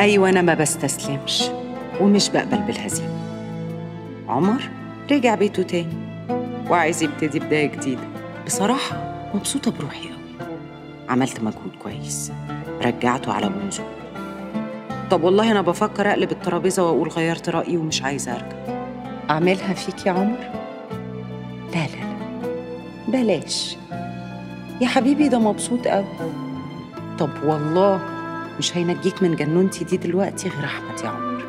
أيوة أنا ما بستسلمش ومش بقبل بالهزيمة عمر رجع بيته تاني وعايز يبتدي بداية جديدة بصراحة مبسوطة بروحي قوي عملت مجهود كويس رجعته على بوزه طب والله أنا بفكر أقلب الترابيزة وأقول غيرت رأيي ومش عايزة أرجع أعملها فيك يا عمر؟ لا لا لا بلاش يا حبيبي ده مبسوط قوي طب والله مش هينجيك من جنونتي دي دلوقتي غير أحمد يا عمر